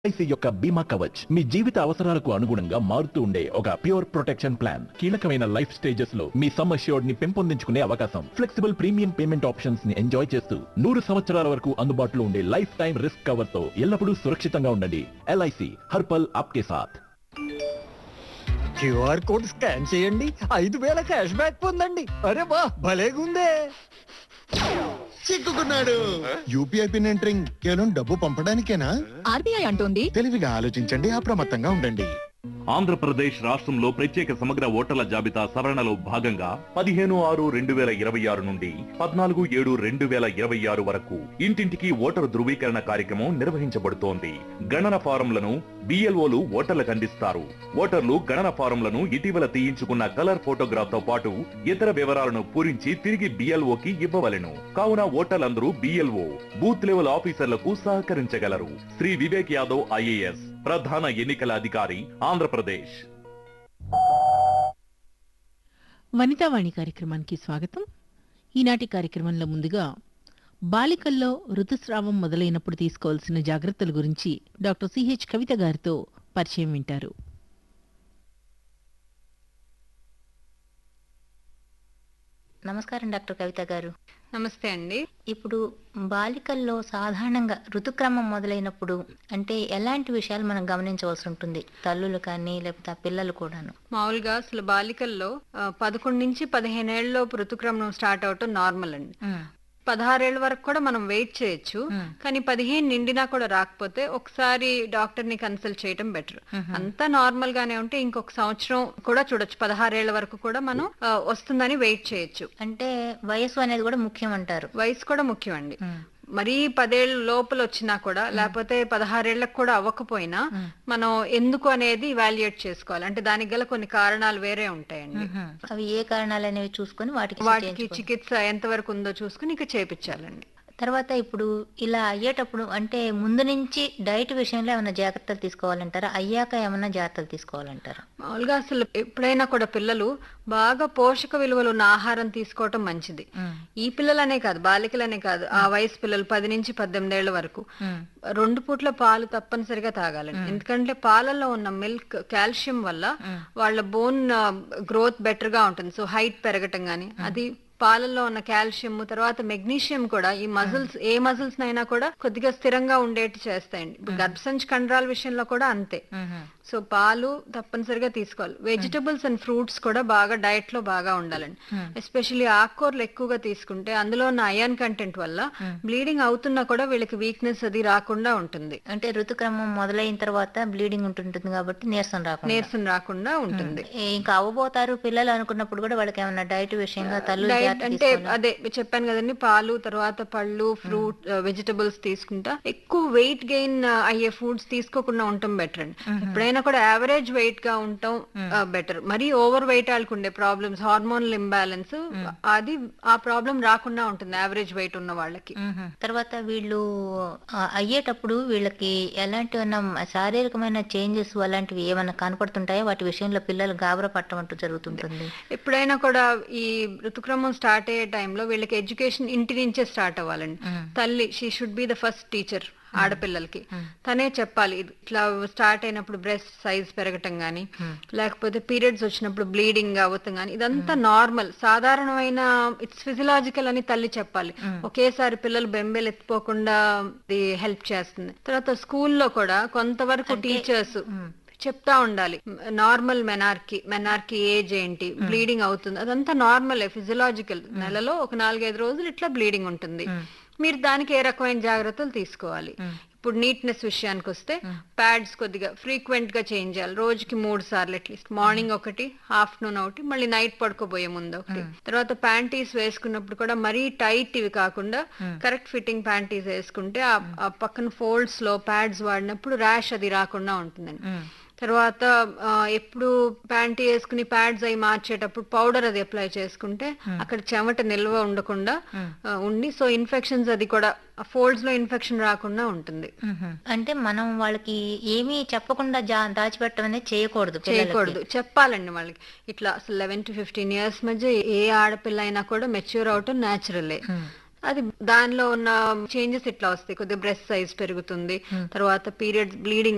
LIC యొక్క బీమా కవచ్ మీ జీవిత అవసరాలకు అనుగుణంగా మారుతూ ఉండే ఒక ప్యూర్ ప్రొటెక్షన్ ప్లాన్ కీలకమైన లైఫ్ స్టేజెస్ లో మీ సమ్ అష్యూర్డ్ ని పెంపొందించుకునే అవకాశం ఫ్లెక్సిబుల్ ప్రీమియం పేమెంట్ ఆప్షన్స్ ని ఎంజాయ్ చేస్తూ నూరు సంవత్సరాల వరకు అందుబాటులో ఉండే లైఫ్ టైం రిస్క్ కవర్ తో ఎల్లప్పుడూ సురక్షితంగా ఉండండి ఎల్ఐసి హర్పల్ ఆప్కే సాథ్ క్యూఆర్ కోడ్ స్కాన్ చేయండి ఐదు వేల క్యాష్ బ్యాక్ పొందండి అరే వా భలేగుందే చిక్కుకున్నాడు యూపీఐ పిన్ ఎంటరింగ్ కేవలం డబ్బు పంపడానికేనా ఆర్బీఐ అంటోంది తెలివిగా ఆలోచించండి అప్రమత్తంగా ఉండండి ఆంధ్రప్రదేశ్ రాష్ట్రంలో ప్రత్యేక సమగ్ర ఓటర్ల జాబితా సవరణలో భాగంగా పదిహేను ఆరు రెండు వేల ఇరవై ఆరు నుండి పద్నాలుగు ఏడు రెండు వేల ఇరవై ఆరు వరకు ఇంటింటికి ఓటరు ధృవీకరణ కార్యక్రమం నిర్వహించబడుతోంది గణన ఫారంలను బిఎల్ఓలు ఓటర్లకు అందిస్తారు ఓటర్లు గణన ఫారంలను ఇటీవల తీయించుకున్న కలర్ ఫోటోగ్రాఫ్ తో పాటు ఇతర వివరాలను పూరించి తిరిగి బిఎల్ఓకి ఇవ్వవలెను కావున ఓటర్లందరూ బిఎల్ఓ బూత్ లెవెల్ ఆఫీసర్లకు సహకరించగలరు శ్రీ వివేక్ యాదవ్ ఐఏఎస్ ప్రధాన ఎన్నికల అధికారి ఆంధ్రప్రదేశ్ వనితావాణి కార్యక్రమానికి స్వాగతం ఈనాటి కార్యక్రమంలో ముందుగా బాలికల్లో ఋతుస్రావం మొదలైనప్పుడు తీసుకోవాల్సిన జాగ్రత్తల గురించి డాక్టర్ సిహెచ్ కవిత గారితో పరిచయం వింటారు నమస్కారం డాక్టర్ కవిత గారు నమస్తే అండి ఇప్పుడు బాలికల్లో సాధారణంగా ఋతుక్రమం మొదలైనప్పుడు అంటే ఎలాంటి విషయాలు మనం గమనించవలసి ఉంటుంది తల్లులు కానీ లేకపోతే ఆ పిల్లలు కూడాను మామూలుగా అసలు బాలికల్లో ఆ, పదకొండు నుంచి పదిహేను ఏళ్ళలోపు ఋతుక్రమం స్టార్ట్ అవటం నార్మల్ అండి ఉమ్, పదహారేళ్ల వరకు కూడా మనం వెయిట్ చేయొచ్చు మ్మ్. కానీ పదిహేను నిండినా కూడా రాకపోతే ఒకసారి డాక్టర్ ని కన్సల్ట్ చేయడం బెటర్ అంతా నార్మల్ గానే ఉంటే ఇంకొక సంవత్సరం కూడా చూడొచ్చు పదహారేళ్ల వరకు కూడా మనం ఆ, వస్తుందని వెయిట్ చేయొచ్చు అంటే వయసు అనేది కూడా ముఖ్యం అంటారు వయసు కూడా ముఖ్యం అండి ఉమ్, మరీ పదేళ్ళ లోపల వచ్చినా కూడా లేకపోతే పదహారేళ్లకు కూడా అవ్వకపోయినా మనం ఎందుకు అనేది ఇవాల్యుయేట్ చేసుకోవాలి అంటే దానికి గల కొన్ని కారణాలు వేరే ఉంటాయండి ఉమ్. అవి ఏ కారణాలు అనేవి చూసుకొని వాటికి వాటికి చేయించుకోవాలి. చికిత్స ఎంతవరకు ఉందో చూసుకుని ఇక చేపించాలండి తర్వాత ఇప్పుడు ఇలా అయ్యేటప్పుడు అంటే ముందు నుంచి డైట్ విషయంలో ఏమైనా జాగ్రత్తలు తీసుకోవాలంటారా అయ్యాక ఏమైనా జాగ్రత్తలు తీసుకోవాలంటారా మామూలుగా అసలు ఎప్పుడైనా కూడా పిల్లలు బాగా పోషక విలువలు ఉన్న ఆహారం తీసుకోవటం మంచిది ఉమ్, ఈ పిల్లలనే కాదు బాలికలనే కాదు ఆ వయసు పిల్లలు పది నుంచి పద్దెనిమిది ఏళ్ల వరకు ఉమ్, రెండు పూట్ల పాలు తప్పనిసరిగా తాగాలండి ఎందుకంటే పాలల్లో ఉన్న మిల్క్ కాల్షియం వల్ల వాళ్ళ బోన్ గ్రోత్ బెటర్ గా ఉంటుంది సో హైట్ పెరగటం గానీ అది పాలల్లో ఉన్న కాల్షియం తర్వాత మెగ్నీషియం కూడా ఈ మజిల్స్ ఏ మజిల్స్ నైనా కూడా కొద్దిగా స్థిరంగా ఉండేట్టు చేస్తాయండి ఇప్పుడు గర్భసంచి కండరాల విషయంలో కూడా అంతే ఉమ్, సో పాలు తప్పనిసరిగా తీసుకోవాలి వెజిటబుల్స్ అండ్ ఫ్రూట్స్ కూడా బాగా డయట్ లో బాగా ఉండాలండి ఎస్పెషల్లీ ఆకుకూరలు ఎక్కువగా తీసుకుంటే అందులో ఉన్న అయాన్ కంటెంట్ వల్ల బ్లీడింగ్ అవుతున్నా కూడా వీళ్ళకి వీక్నెస్ అది రాకుండా ఉంటుంది అంటే ఋతుక్రమం మొదలైన తర్వాత బ్లీడింగ్ ఉంటుంటుంది కాబట్టి నీరసం రాకుండా నీరసం రాకుండా ఉంటుంది ఏ, ఇంకా అవ్వబోతారు పిల్లలు అనుకున్నప్పుడు కూడా వాళ్ళకి ఏమైనా డైట్ విషయంగా తల్లు డైట్ జాగ్రత్త అంటే తీసుకోవాలా? అదే చెప్పాను కదండి పాలు తర్వాత పళ్ళు ఫ్రూట్ వెజిటబుల్స్ తీసుకుంటా ఎక్కువ వెయిట్ గెయిన్ అయ్యే ఫుడ్స్ తీసుకోకుండా ఉండటం బెటర్ అండి ఎప్పుడైనా కూడా యావరేజ్ వెయిట్ గా ఉండటం బెటర్ మరి ఓవర్ వెయిట్ వాళ్ళకు ఉండే ప్రాబ్లమ్స్ హార్మోనల్ ఇంబ్యాలెన్స్ అది ఆ ప్రాబ్లం రాకుండా ఉంటుంది యావరేజ్ వెయిట్ ఉన్న వాళ్ళకి మ్మ్. తర్వాత వీళ్ళు ఆ, అయ్యేటప్పుడు వీళ్ళకి ఎలాంటి ఏమైనా శారీరకమైన చేంజెస్ అలాంటివి ఏమైనా కనపడుతుంటాయా వాటి విషయంలో పిల్లలు గాబరా పట్టడం అంటూ జరుగుతుంటుంది ఎప్పుడైనా కూడా ఈ ఋతుక్రమం స్టార్ట్ అయ్యే టైంలో వీళ్ళకి ఎడ్యుకేషన్ ఇంటి నుంచే స్టార్ట్ అవ్వాలండి తల్లి she should be the first teacher ఆడపిల్లలకి తనే చెప్పాలి ఇది ఇట్లా స్టార్ట్ అయినప్పుడు బ్రెస్ట్ సైజ్ పెరగటం గానీ లేకపోతే పీరియడ్స్ వచ్చినప్పుడు బ్లీడింగ్ అవ్వటం గానీ ఇదంతా నార్మల్ సాధారణమైన ఇట్స్ ఫిజియలాజికల్ అని తల్లి చెప్పాలి ఒకేసారి పిల్లలు బెంబేలు ఎత్తిపోకుండా ఇది హెల్ప్ చేస్తుంది తర్వాత స్కూల్లో కూడా కొంతవరకు టీచర్స్ చెప్తా ఉండాలి నార్మల్ మెనార్కి మెనార్కి ఏజ్ ఏంటి బ్లీడింగ్ అవుతుంది అదంతా నార్మల్ ఫిజియలాజికల్ నెలలో ఒక నాలుగైదు రోజులు ఇట్లా బ్లీడింగ్ ఉంటుంది మీరు దానికి ఏ రకమైన జాగ్రత్తలు తీసుకోవాలి ఇప్పుడు నీట్నెస్ విషయానికి వస్తే ప్యాడ్స్ కొద్దిగా ఫ్రీక్వెంట్ గా చేంజ్ చేయాలి రోజుకి మూడు సార్లు అట్లీస్ట్ మార్నింగ్ ఒకటి ఆఫ్టర్నూన్ ఒకటి మళ్ళీ నైట్ పడుకోబోయే ముందు ఒకటి తర్వాత ప్యాంటీస్ వేసుకున్నప్పుడు కూడా మరీ టైట్ ఇవి కాకుండా కరెక్ట్ ఫిట్టింగ్ ప్యాంటీస్ వేసుకుంటే ఆ- ఆ పక్కన ఫోల్డ్స్ లో ప్యాడ్స్ వాడినప్పుడు ర్యాష్ అది రాకుండా ఉంటుందండి తర్వాత ఆ, ఎప్పుడు ప్యాంటీ వేసుకుని ప్యాడ్స్ అవి మార్చేటప్పుడు పౌడర్ అది అప్లై చేసుకుంటే అక్కడ చెమట నిల్వ ఉండకుండా ఆ, ఉండి సో ఇన్ఫెక్షన్స్ అది కూడా ఫోల్డ్స్ లో ఇన్ఫెక్షన్ రాకుండా ఉంటుంది మ్మ్. అంటే మనం వాళ్ళకి ఏమీ చెప్పకుండా జా దాచిపెట్టడం అనేది చేయకూడదు పిల్లలకి. చేయకూడదు చెప్పాలండి వాళ్ళకి ఇట్లా అసలు లెవెన్ టు ఫిఫ్టీన్ ఇయర్స్ మధ్య ఏ ఆడపిల్ల అయినా కూడా మెచ్యూర్ అవటం న్యాచురలే అది దానిలో ఉన్న చేంజెస్ ఇట్లా వస్తాయి కొద్దిగా బ్రెస్ట్ సైజ్ పెరుగుతుంది తర్వాత పీరియడ్స్ బ్లీడింగ్